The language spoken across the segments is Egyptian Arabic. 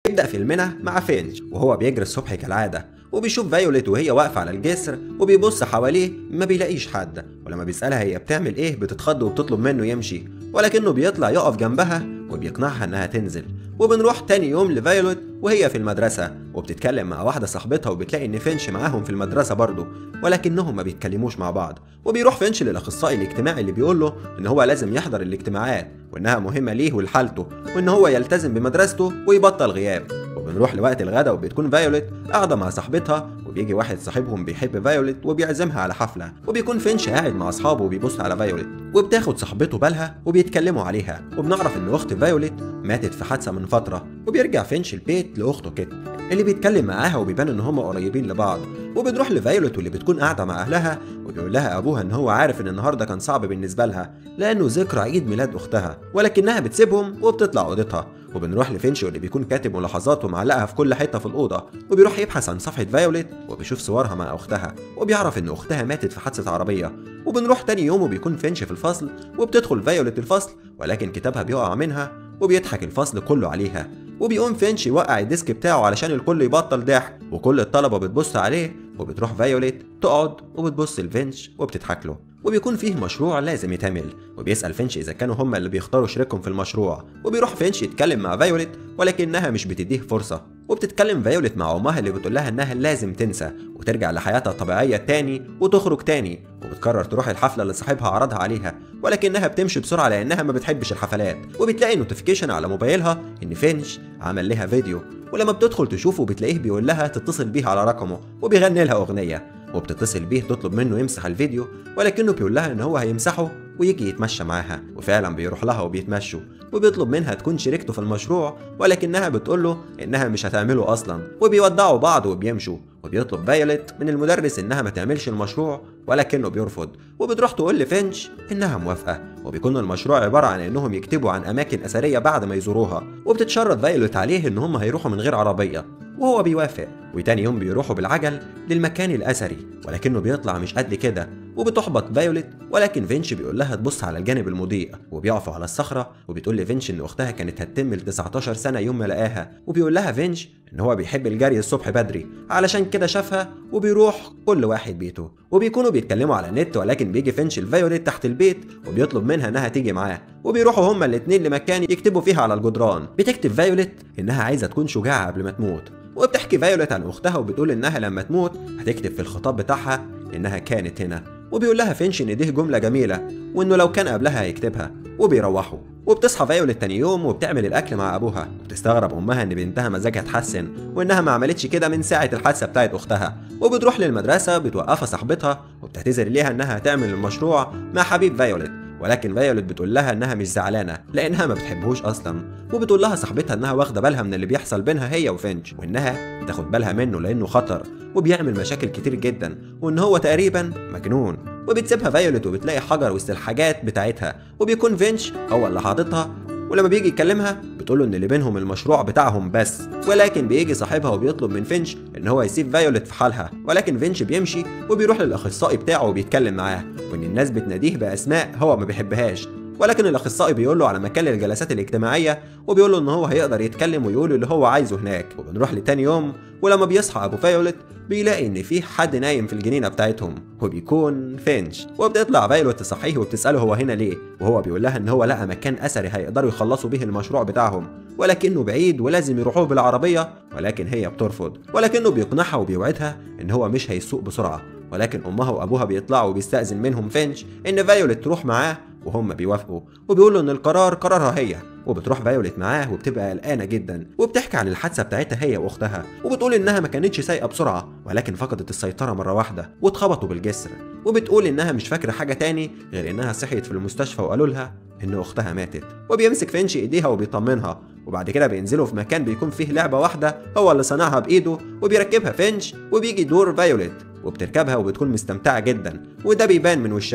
يبدأ فيلمنا مع فينش وهو بيجري الصبح كالعادة وبيشوف فايوليت وهي واقفة على الجسر وبيبص حواليه ما بيلاقيش حد ولما بيسألها هي بتعمل ايه بتتخض وبتطلب منه يمشي ولكنه بيطلع يقف جنبها وبيقنعها انها تنزل وبنروح تاني يوم لفايوليت وهي في المدرسة وبتتكلم مع واحدة صاحبتها وبتلاقي ان فينش معاهم في المدرسة برضه ولكنهم ما بيتكلموش مع بعض وبيروح فينش للاخصائي الاجتماعي اللي بيقول له ان هو لازم يحضر الاجتماعات وانها مهمة ليه ولحالته وان هو يلتزم بمدرسته ويبطل غياب وبنروح لوقت الغدا وبتكون فايوليت قاعدة مع صاحبتها وبيجي واحد صاحبهم بيحب فايوليت وبيعزمها على حفلة وبيكون فينش قاعد مع أصحابه وبيبص على فايوليت وبتاخد صاحبته بالها وبيتكلموا عليها وبنعرف إن أخت فايوليت ماتت في حادثة من فترة وبيرجع فينش البيت لأخته كيت اللي بيتكلم معاها وبيبان إن هما قريبين لبعض وبنروح لفايوليت واللي بتكون قاعدة مع أهلها وبيقول لها أبوها إن هو عارف إن النهاردة كان صعب بالنسبة لها لأنه ذكرى عيد ميلاد أختها ولكنها بتسيبهم وبتطلع أوضتها وبنروح لفينش واللي بيكون كاتب ملاحظات ومعلقها في كل حته في الاوضه وبيروح يبحث عن صفحه فايوليت وبيشوف صورها مع اختها وبيعرف ان اختها ماتت في حادثه عربيه وبنروح تاني يوم وبيكون فينش في الفصل وبتدخل فايوليت الفصل ولكن كتابها بيقع منها وبيضحك الفصل كله عليها وبيقوم فينش يوقع الديسك بتاعه علشان الكل يبطل ضحك وكل الطلبه بتبص عليه وبتروح فايوليت تقعد وبتبص لفينش وبتضحك له وبيكون فيه مشروع لازم يتعمل وبيسأل فينش إذا كانوا هما اللي بيختاروا شريكهم في المشروع وبيروح فينش يتكلم مع فايوليت ولكنها مش بتديه فرصة وبتتكلم فايوليت مع أمها اللي بتقول لها إنها لازم تنسى وترجع لحياتها الطبيعية تاني وتخرج تاني وبتقرر تروح الحفلة اللي صاحبها عرضها عليها ولكنها بتمشي بسرعة لأنها ما بتحبش الحفلات وبتلاقي نوتيفيكيشن على موبايلها إن فينش عمل لها فيديو ولما بتدخل تشوفه بتلاقيه بيقول لها تتصل بيه على رقمه وبيغني لها أغنية وبتتصل بيه تطلب منه يمسح الفيديو ولكنه بيقول لها ان هو هيمسحه ويجي يتمشى معاها وفعلا بيروح لها وبيتمشوا وبيطلب منها تكون شريكته في المشروع ولكنها بتقول له انها مش هتعمله اصلا وبيودعوا بعض وبيمشوا وبيطلب فايوليت من المدرس انها ما تعملش المشروع ولكنه بيرفض وبتروح تقول لفينش انها موافقه وبيكون المشروع عباره عن انهم يكتبوا عن اماكن اثريه بعد ما يزوروها وبتتشرط فايوليت عليه ان هم هيروحوا من غير عربيه وهو بيوافق وتاني يوم بيروحوا بالعجل للمكان الأثري ولكنه بيطلع مش قد كده وبتحبط فايوليت ولكن فينش بيقول لها تبص على الجانب المضيء وبيقفوا على الصخرة وبتقول لفينش إن أختها كانت هتتم ل 19 سنة يوم ما لقاها وبيقول لها فينش إن هو بيحب الجري الصبح بدري علشان كده شافها وبيروح كل واحد بيته وبيكونوا بيتكلموا على النت ولكن بيجي فينش الفايوليت تحت البيت وبيطلب منها إنها تيجي معاه وبيروحوا هما الاتنين لمكان يكتبوا فيها على الجدران بتكتب فايوليت إنها عايزة تكون شجاعة قبل ما تموت وبتحكي فايوليت عن اختها وبتقول انها لما تموت هتكتب في الخطاب بتاعها انها كانت هنا وبيقول لها فينش ان دي جمله جميله وانه لو كان قبلها هيكتبها وبيروحوا وبتصحى فايوليت تاني يوم وبتعمل الاكل مع ابوها وبتستغرب امها ان بنتها مزاجها اتحسن وانها ما عملتش كده من ساعه الحادثه بتاعت اختها وبتروح للمدرسه بتوقفها صاحبتها وبتعتذر ليها انها هتعمل المشروع مع حبيب فايوليت ولكن فايوليت بتقول لها انها مش زعلانه لانها ما بتحبهوش اصلا وبتقول لها صاحبتها انها واخده بالها من اللي بيحصل بينها هي وفينش وانها تاخد بالها منه لانه خطر وبيعمل مشاكل كتير جدا وان هو تقريبا مجنون وبتسيبها فايوليت وبتلاقي حجر وسط الحاجات بتاعتها وبيكون فينش هو اللي حاططها ولما بيجي يكلمها بتقوله ان اللي بينهم المشروع بتاعهم بس ولكن بيجي صاحبها وبيطلب من فينش ان هو يسيب فايوليت في حالها ولكن فينش بيمشي وبيروح للاخصائي بتاعه وبيتكلم معاه وان الناس بتناديه باسماء هو ما بيحبهاش ولكن الاخصائي بيقول له على مكان للجلسات الاجتماعيه وبيقول له ان هو هيقدر يتكلم ويقول اللي هو عايزه هناك وبنروح لتاني يوم ولما بيصحى ابو فايوليت بيلاقي ان في حد نايم في الجنينه بتاعتهم وبيكون فينش وبتطلع فايوليت تصحيه وبتساله هو هنا ليه وهو بيقول لها ان هو لقى مكان اثري هيقدروا يخلصوا به المشروع بتاعهم ولكنه بعيد ولازم يروحوه بالعربيه ولكن هي بترفض ولكنه بيقنعها وبيوعدها ان هو مش هيسوق بسرعه ولكن امها وابوها بيطلعوا وبيستاذن منهم فينش ان فايوليت تروح معاه وهم بيوافقوا وبيقولوا ان القرار قرارها هي وبتروح فايوليت معاه وبتبقى قلقانه جدا وبتحكي عن الحادثه بتاعتها هي واختها وبتقول انها ما كانتش سايقه بسرعه ولكن فقدت السيطره مره واحده واتخبطوا بالجسر وبتقول انها مش فاكره حاجه تاني غير انها صحيت في المستشفى وقالوا لها ان اختها ماتت وبيمسك فينش ايديها وبيطمنها وبعد كده بينزلوا في مكان بيكون فيه لعبه واحده هو اللي صنعها بايده وبيركبها فينش وبيجي دور فايوليت وبتركبها وبتكون مستمتعه جدا وده بيبان من وشها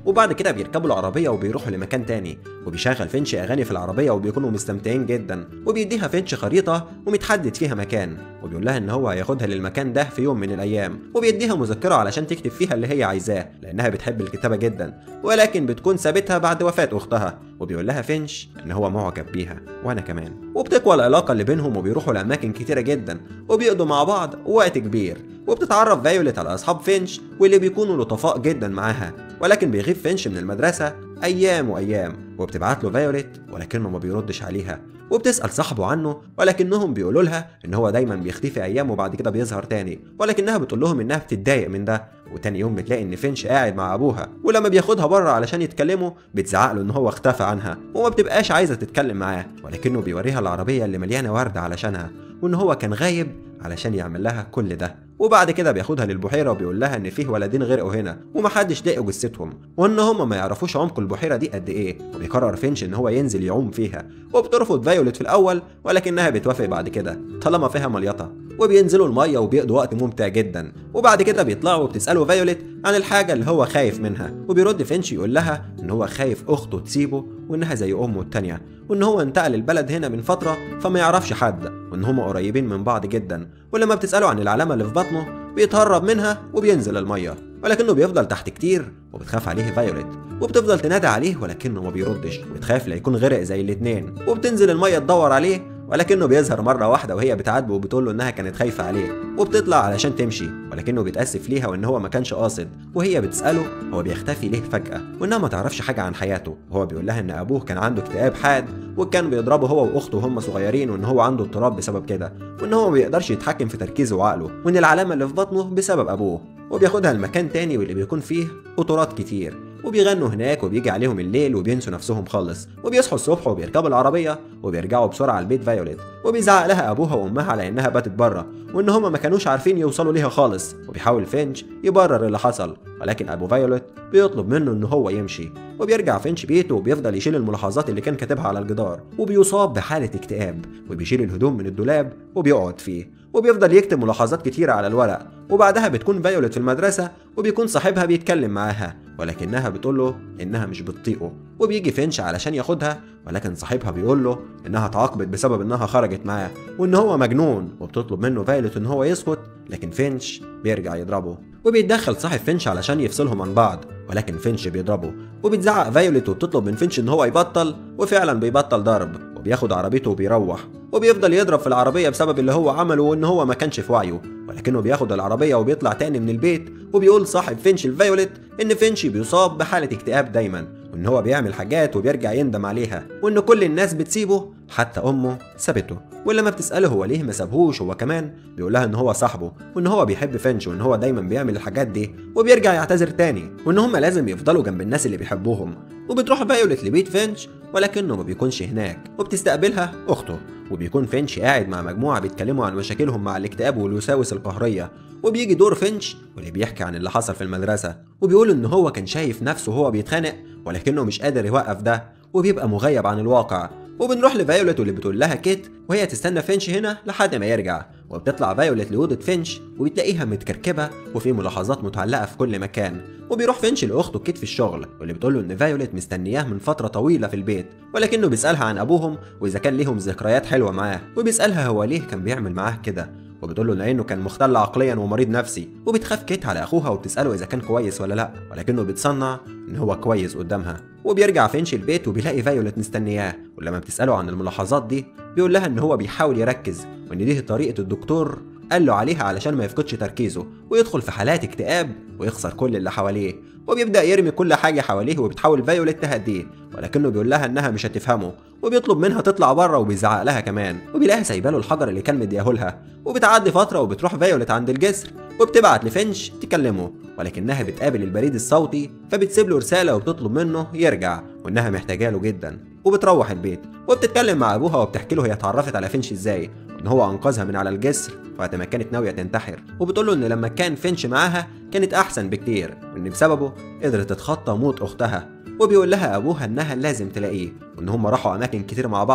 وبعد كده بيركبوا العربيه وبيروحوا لمكان تاني وبيشغل فينش اغاني في العربيه وبيكونوا مستمتعين جدا وبيديها فينش خريطه ومتحدد فيها مكان وبيقول لها ان هو هياخدها للمكان ده في يوم من الايام وبيديها مذكره علشان تكتب فيها اللي هي عايزاه لانها بتحب الكتابه جدا ولكن بتكون سابتها بعد وفاه اختها وبيقول لها فينش ان هو معجب بيها وانا كمان وبتقوى العلاقه اللي بينهم وبيروحوا لاماكن كتيره جدا وبيقضوا مع بعض وقت كبير وبتتعرف فايوليت على اصحاب فينش واللي بيكونوا لطفاء جدا معاها ولكن بيغيب فينش من المدرسه ايام وايام وبتبعت له فايوليت ولكنه ما بيردش عليها وبتسال صاحبه عنه ولكنهم بيقولوا لها ان هو دايما بيختفي ايام وبعد كده بيظهر تاني ولكنها بتقول لهم انها بتتضايق من ده وتاني يوم بتلاقي ان فينش قاعد مع ابوها ولما بياخدها بره علشان يتكلموا بتزعق له ان هو اختفى عنها وما بتبقاش عايزه تتكلم معاه ولكنه بيوريها العربيه اللي مليانه ورد علشانها وان هو كان غايب علشان يعمل لها كل ده وبعد كده بياخدها للبحيرة وبيقول لها إن فيه ولدين غرقوا هنا ومحدش لاقوا جثتهم وإن هما ما يعرفوش عمق البحيرة دي قد إيه وبيقرر فينش إن هو ينزل يعوم فيها وبترفض فايوليت في الأول ولكنها بتوافق بعد كده طالما فيها مليطة وبينزلوا المية وبيقضوا وقت ممتع جدا وبعد كده بيطلعوا وبتسأله فايوليت عن الحاجة اللي هو خايف منها وبيرد فينش يقول لها إن هو خايف أخته تسيبه وإنها زي أمه التانية وإن هو انتقل البلد هنا من فترة فما يعرفش حد وإن هما قريبين من بعض جدا ولما بتسأله عن العلامة اللي في بطنه بيتهرب منها وبينزل المية ولكنه بيفضل تحت كتير وبتخاف عليه فايوليت وبتفضل تنادى عليه ولكنه ما بيردش وبتخاف لا يكون غرق زي الاتنين وبتنزل المية تدور عليه ولكنه بيظهر مرة واحدة وهي بتعاتبه وبتقول له إنها كانت خايفة عليه وبتطلع علشان تمشي ولكنه بيتأسف ليها وإن هو ما كانش قاصد وهي بتسأله هو بيختفي ليه فجأة وإنها ما تعرفش حاجة عن حياته وهو بيقول لها إن أبوه كان عنده اكتئاب حاد وكان بيضربه هو وأخته وهم صغيرين وإن هو عنده اضطراب بسبب كده وإن هو ما بيقدرش يتحكم في تركيزه وعقله وإن العلامة اللي في بطنه بسبب أبوه وبياخدها لمكان تاني واللي بيكون فيه قطورات كتير وبيغنوا هناك وبيجي عليهم الليل وبينسوا نفسهم خالص وبيصحوا الصبح وبيركبوا العربية وبيرجعوا بسرعة لبيت فايوليت وبيزعق لها أبوها وأمها على إنها باتت بره وإن هما ما كانوش عارفين يوصلوا ليها خالص وبيحاول فينش يبرر اللي حصل ولكن أبو فايوليت بيطلب منه إن هو يمشي وبيرجع فينش بيته وبيفضل يشيل الملاحظات اللي كان كاتبها على الجدار وبيصاب بحالة اكتئاب وبيشيل الهدوم من الدولاب وبيقعد فيه وبيفضل يكتب ملاحظات كتيرة على الورق وبعدها بتكون فايوليت في المدرسة وبيكون صاحبها بيتكلم معاها ولكنها بتقول له إنها مش بتطيقه وبيجي فينش علشان ياخدها ولكن صاحبها بيقول له إنها اتعاقبت بسبب إنها خرجت معاه وإن هو مجنون وبتطلب منه فايوليت إن هو يسكت لكن فينش بيرجع يضربه وبيتدخل صاحب فينش علشان يفصلهم عن بعض ولكن فينش بيضربه وبتزعق فايوليت وبتطلب من فينش ان هو يبطل وفعلا بيبطل ضرب وبياخد عربيته وبيروح وبيفضل يضرب في العربية بسبب اللي هو عمله وان هو ما كانش في وعيه ولكنه بياخد العربية وبيطلع تاني من البيت وبيقول صاحب فينش الفايوليت ان فينش بيصاب بحالة اكتئاب دايما وان هو بيعمل حاجات وبيرجع يندم عليها وان كل الناس بتسيبه حتى امه سابته ولما بتساله هو ليه ما سابهوش هو كمان بيقول لها ان هو صاحبه وان هو بيحب فينش وان هو دايما بيعمل الحاجات دي وبيرجع يعتذر تاني وان هم لازم يفضلوا جنب الناس اللي بيحبوهم وبتروح فايوليت لبيت فينش ولكنه ما بيكونش هناك وبتستقبلها اخته وبيكون فينش قاعد مع مجموعة بيتكلموا عن مشاكلهم مع الاكتئاب والوساوس القهرية وبيجي دور فينش واللي بيحكي عن اللي حصل في المدرسة وبيقول إن هو كان شايف نفسه وهو بيتخانق ولكنه مش قادر يوقف ده وبيبقى مغيب عن الواقع وبنروح لفايوليت واللي بتقول لها كيت وهي تستنى فينش هنا لحد ما يرجع وبتطلع فايوليت لأوضة فينش وبتلاقيها متكركبة وفي ملاحظات متعلقة في كل مكان وبيروح فينش لأخته كيت في الشغل واللي بتقول له إن فايوليت مستنياه من فترة طويلة في البيت ولكنه بيسألها عن أبوهم وإذا كان ليهم ذكريات حلوة معاه وبيسألها هو ليه كان بيعمل معاه كده وبتقول له لانه كان مختل عقليا ومريض نفسي وبتخاف كيت على اخوها وبتساله اذا كان كويس ولا لا ولكنه بيتصنع ان هو كويس قدامها وبيرجع فينش البيت وبيلاقي فايوليت مستنياه ولما بتساله عن الملاحظات دي بيقول لها ان هو بيحاول يركز وان دي طريقه الدكتور قال له عليها علشان ما يفقدش تركيزه ويدخل في حالات اكتئاب ويخسر كل اللي حواليه وبيبدا يرمي كل حاجه حواليه وبتحاول فايوليت تهديه ولكنه بيقول لها انها مش هتفهمه وبيطلب منها تطلع بره وبيزعق لها كمان وبيلاقيها سايبه له الحجر اللي كان مديهولها وبتعدي فتره وبتروح فايوليت عند الجسر وبتبعت لفينش تكلمه ولكنها بتقابل البريد الصوتي فبتسيب له رساله وبتطلب منه يرجع وانها محتاجه له جدا وبتروح البيت وبتتكلم مع ابوها وبتحكي له هي اتعرفت على فينش ازاي ان هو انقذها من على الجسر وقت ما كانت ناويه تنتحر وبتقول له ان لما كان فينش معاها كانت احسن بكتير وان بسببه قدرت تتخطى موت اختها وبيقول لها ابوها انها لازم تلاقيه وان هم راحوا اماكن كتير مع بعض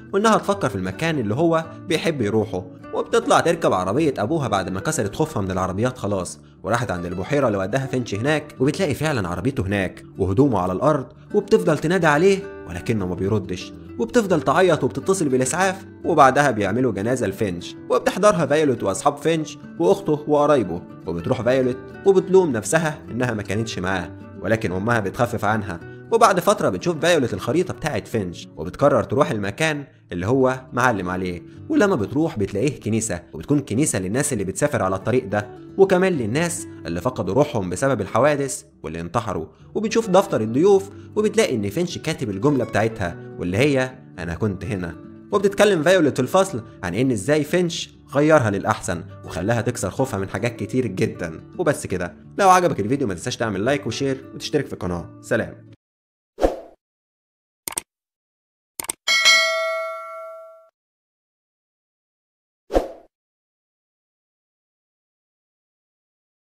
وإنها تفكر في المكان اللي هو بيحب يروحه وبتطلع تركب عربية أبوها بعد ما كسرت خوفها من العربيات خلاص وراحت عند البحيرة اللي وداها فينش هناك وبتلاقي فعلا عربيته هناك وهدومه على الأرض وبتفضل تنادي عليه ولكنه ما بيردش وبتفضل تعيط وبتتصل بالإسعاف وبعدها بيعملوا جنازة لفينش وبتحضرها فايولت وأصحاب فينش وأخته وقرايبه وبتروح فايولت وبتلوم نفسها إنها ما كانتش معاه ولكن أمها بتخفف عنها وبعد فترة بتشوف فايولت الخريطة بتاعت فينش وبتقرر تروح المكان اللي هو معلم عليه ولما بتروح بتلاقيه كنيسة وبتكون كنيسة للناس اللي بتسافر على الطريق ده وكمان للناس اللي فقدوا روحهم بسبب الحوادث واللي انتحروا وبتشوف دفتر الضيوف وبتلاقي ان فينش كاتب الجملة بتاعتها واللي هي انا كنت هنا وبتتكلم فايولت في الفصل عن ان ازاي فينش غيرها للاحسن وخلاها تكسر خوفها من حاجات كتير جدا وبس كده لو عجبك الفيديو ما تنساش تعمل لايك وشير وتشترك في القناه سلام